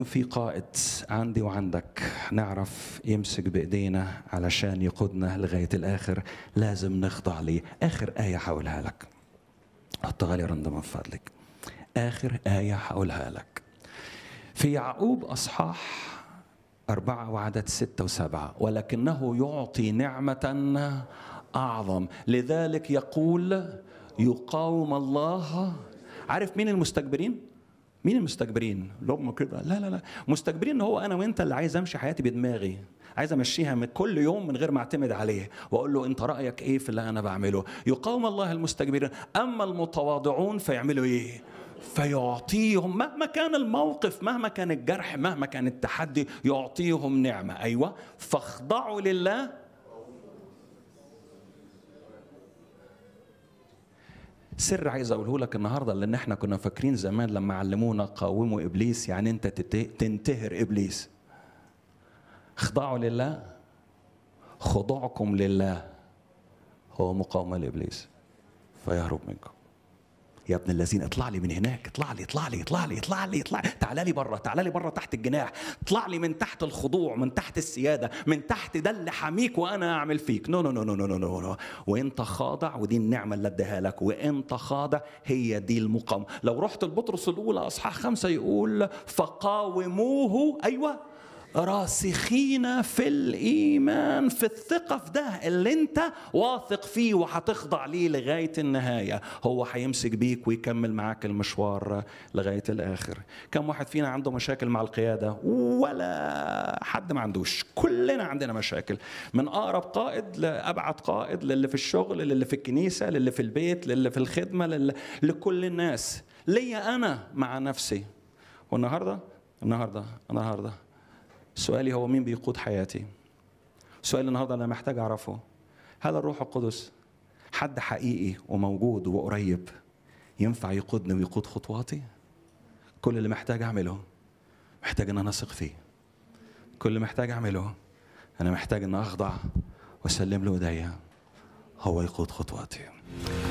في قائد عندي وعندك نعرف يمسك بايدينا علشان يقودنا لغايه الاخر لازم نخضع ليه اخر ايه هقولها لك حطها لي رندا من فضلك اخر ايه هقولها لك في يعقوب اصحاح أربعة وعدد ستة وسبعة ولكنه يعطي نعمة أعظم لذلك يقول يقاوم الله عارف مين المستكبرين؟ مين المستكبرين؟ لهم كده لا لا لا مستكبرين هو انا وانت اللي عايز امشي حياتي بدماغي عايز امشيها من كل يوم من غير ما اعتمد عليه واقول له انت رايك ايه في اللي انا بعمله يقاوم الله المستكبرين اما المتواضعون فيعملوا ايه فيعطيهم مهما كان الموقف مهما كان الجرح مهما كان التحدي يعطيهم نعمه ايوه فاخضعوا لله سر عايز اقوله لك النهارده لان احنا كنا فاكرين زمان لما علمونا قاوموا ابليس يعني انت تنتهر ابليس اخضعوا لله خضوعكم لله هو مقاومه لابليس فيهرب منكم يا ابن الذين اطلع لي من هناك اطلع لي اطلع لي اطلع لي اطلع لي اطلع تعال لي بره تعال لي بره تحت الجناح اطلع لي من تحت الخضوع من تحت السياده من تحت ده اللي حميك وانا اعمل فيك نو نو نو نو نو نو نو وانت خاضع ودي النعمه اللي اديها لك وانت خاضع هي دي المقاومه لو رحت لبطرس الاولى اصحاح خمسه يقول فقاوموه ايوه راسخين في الايمان في الثقه في ده اللي انت واثق فيه وهتخضع ليه لغايه النهايه هو هيمسك بيك ويكمل معاك المشوار لغايه الاخر كم واحد فينا عنده مشاكل مع القياده ولا حد ما عندوش كلنا عندنا مشاكل من اقرب قائد لابعد قائد للي في الشغل للي في الكنيسه للي في البيت للي في الخدمه للي لكل الناس ليا انا مع نفسي والنهارده النهارده النهارده سؤالي هو مين بيقود حياتي سؤالي النهارده انا محتاج اعرفه هل الروح القدس حد حقيقي وموجود وقريب ينفع يقودني ويقود خطواتي كل اللي محتاج اعمله محتاج ان انا اثق فيه كل اللي محتاج اعمله انا محتاج ان اخضع واسلم له ايديا هو يقود خطواتي